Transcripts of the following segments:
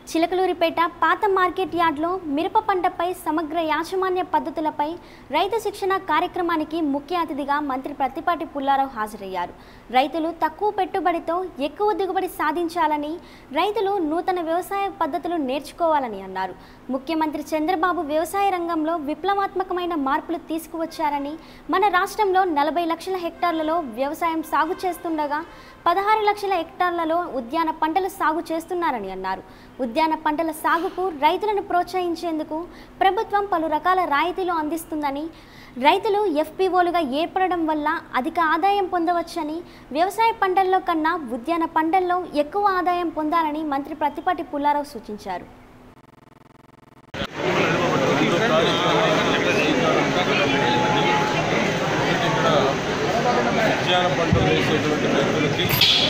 చిలకలూరిపేట పాత మార్కెట్ యార్డ్లో మిరప పంటపై సమగ్ర యాజమాన్య పద్ధతులపై రైతు శిక్షణ కార్యక్రమానికి ముఖ్య అతిథిగా మంత్రి ప్రత్తిపాటి పుల్లారావు హాజరయ్యారు రైతులు తక్కువ పెట్టుబడితో ఎక్కువ దిగుబడి సాధించాలని రైతులు నూతన వ్యవసాయ పద్ధతులు నేర్చుకోవాలని అన్నారు ముఖ్యమంత్రి చంద్రబాబు వ్యవసాయ రంగంలో విప్లవాత్మకమైన మార్పులు తీసుకువచ్చారని మన రాష్ట్రంలో నలభై లక్షల హెక్టార్లలో వ్యవసాయం సాగు చేస్తుండగా పదహారు లక్షల హెక్టార్లలో ఉద్యాన పంటలు సాగు చేస్తున్నారని అన్నారు ఉద్యాన పంటల సాగుకు రైతులను ప్రోత్సహించేందుకు ప్రభుత్వం పలు రకాల రాయితీలు అందిస్తుందని రైతులు ఎఫ్పిఓలుగా ఏర్పడడం వల్ల అధిక ఆదాయం పొందవచ్చని వ్యవసాయ పంటల్లో కన్నా ఉద్యాన పంటల్లో ఎక్కువ ఆదాయం పొందాలని మంత్రి ప్రతిపాటి పుల్లారావు సూచించారు ఇక్కడ ఉద్యాన పంటలు వేసేటువంటి రైతులకి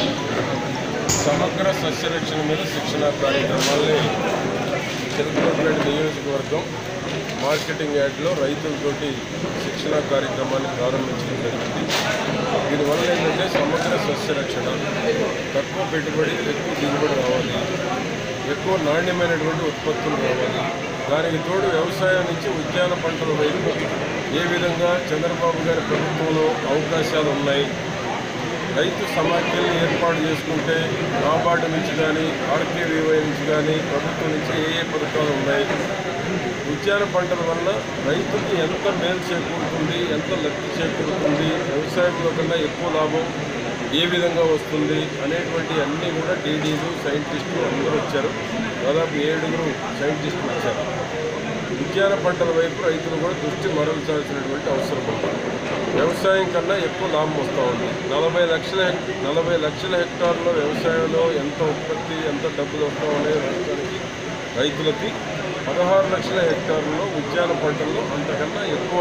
సమగ్ర సస్యరక్షణ మీద శిక్షణ కార్యక్రమాల్ని చిలకలపేట నియోజకవర్గం మార్కెటింగ్ యార్డ్లో రైతులతోటి శిక్షణ కార్యక్రమాన్ని ప్రారంభించడం జరిగింది దీనివల్ల ఏంటంటే సమగ్ర సస్యరక్షణ తక్కువ పెట్టుబడి ఎక్కువ దిగుబడి రావాలి ఎక్కువ నాణ్యమైనటువంటి ఉత్పత్తులు రావాలి దానికి తోడు వ్యవసాయం నుంచి ఉద్యాన పంటల వైపు ఏ విధంగా చంద్రబాబు గారి ప్రభుత్వంలో అవకాశాలు ఉన్నాయి రైతు సమాఖ్యల్ని ఏర్పాటు చేసుకుంటే నాబార్డు నుంచి కానీ ఆర్కేవీవై నుంచి కానీ ప్రభుత్వం నుంచి ఏ ఏ పథకాలు ఉన్నాయి ఉద్యాన పంటల వల్ల రైతుకి ఎంత మేలు చేకూరుతుంది ఎంత లబ్ధి చేకూరుతుంది వ్యవసాయంలో కన్నా ఎక్కువ లాభం ఏ విధంగా వస్తుంది అనేటువంటి అన్నీ కూడా డీడీలు సైంటిస్టులు అందరూ వచ్చారు దాదాపు ఏడుగురు సైంటిస్టులు వచ్చారు ఉద్యాన పంటల వైపు రైతులు కూడా దృష్టి మరల్చాల్సినటువంటి అవసరం ఉంది వ్యవసాయం కన్నా ఎక్కువ లాభం వస్తూ ఉంది నలభై లక్షల హెక్- నలభై లక్షల హెక్టార్ల వ్యవసాయంలో ఎంత ఉత్పత్తి ఎంత డబ్బులు వస్తూ ఉన్నాయి రాష్ట్రానికి రైతులకి పదహారు లక్షల హెక్టార్లలో ఉద్యాన పంటల్లో అంతకన్నా ఎక్కువ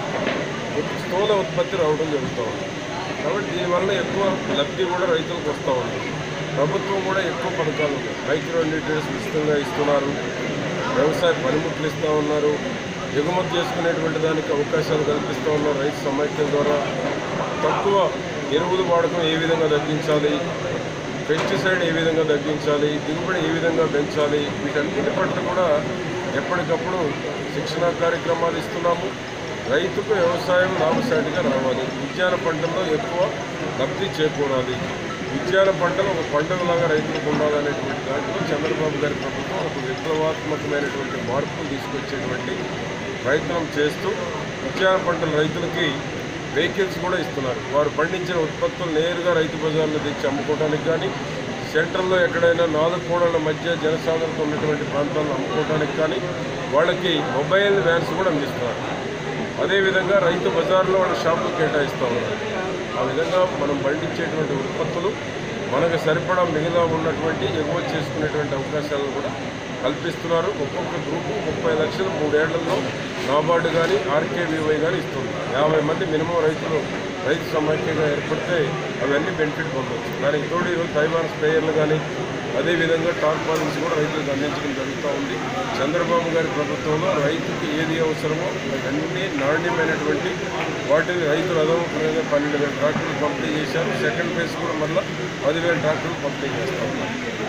స్థూల ఉత్పత్తి రావడం జరుగుతూ ఉంది కాబట్టి దీనివల్ల ఎక్కువ లబ్ధి కూడా రైతులకు వస్తూ ఉంది ప్రభుత్వం కూడా ఎక్కువ పథకాలు ఉన్నాయి మైక్రో న్యూట్రియన్స్ ఉచితంగా ఇస్తున్నారు వ్యవసాయ పనిముట్లు ఇస్తూ ఉన్నారు ఎగుమతి చేసుకునేటువంటి దానికి అవకాశాలు కల్పిస్తూ ఉన్నారు రైతు సమైక్యం ద్వారా తక్కువ ఎరువుల వాడకం ఏ విధంగా తగ్గించాలి పెస్టిసైడ్ ఏ విధంగా తగ్గించాలి దిగుబడి ఏ విధంగా పెంచాలి వీటన్నిటి పట్ల కూడా ఎప్పటికప్పుడు శిక్షణా కార్యక్రమాలు ఇస్తున్నాము రైతుకు వ్యవసాయం లాభసాటిగా రావాలి ఉద్యాన పంటల్లో ఎక్కువ లబ్ధి చేకూరాలి ఉద్యాన పంటలు ఒక పండుగలాగా రైతులకు ఉండాలనేటువంటి దాంట్లో చంద్రబాబు గారి ప్రభుత్వం ఒక విప్లవాత్మకమైనటువంటి మార్పులు తీసుకొచ్చేటువంటి ప్రయత్నం చేస్తూ ఉద్యాన పంటల రైతులకి వెహికల్స్ కూడా ఇస్తున్నారు వారు పండించిన ఉత్పత్తులు నేరుగా రైతు బజార్లో తెచ్చి అమ్ముకోవడానికి కానీ సెంటర్లో ఎక్కడైనా నాలుగు కోడల మధ్య జనసాంద్రత ఉన్నటువంటి ప్రాంతాల్లో అమ్ముకోవడానికి కానీ వాళ్ళకి మొబైల్ వ్యాన్స్ కూడా అందిస్తున్నారు అదేవిధంగా రైతు బజార్లో వాళ్ళ షాపులు కేటాయిస్తూ ఉన్నారు ఆ విధంగా మనం పండించేటువంటి ఉత్పత్తులు మనకు సరిపడా మిగతా ఉన్నటువంటి ఎగుమతి చేసుకునేటువంటి అవకాశాలను కూడా కల్పిస్తున్నారు ఒక్కొక్క గ్రూపు ముప్పై లక్షలు మూడేళ్లలో నాబార్డు కానీ ఆర్కేవీవై కానీ ఇస్తుంది యాభై మంది మినిమం రైతులు రైతు సమాఖ్యగా ఏర్పడితే అవన్నీ బెనిఫిట్ పొందవచ్చు దానికి తోడు ఈరోజు తైవాన్ స్ప్రేయర్లు కానీ అదేవిధంగా టార్పాలిన్స్ కూడా రైతులకు అందించడం జరుగుతూ ఉంది చంద్రబాబు గారి ప్రభుత్వంలో రైతుకి ఏది అవసరమో అవన్నీ నాణ్యమైనటువంటి వాటిని రైతులు అదనంగా పన్నెండు వేల ట్రాక్టర్లు పంపిణీ చేశారు సెకండ్ ఫేజ్ కూడా మళ్ళీ పదివేల ట్రాక్టర్లు పంపిణీ చేస్తూ ఉన్నారు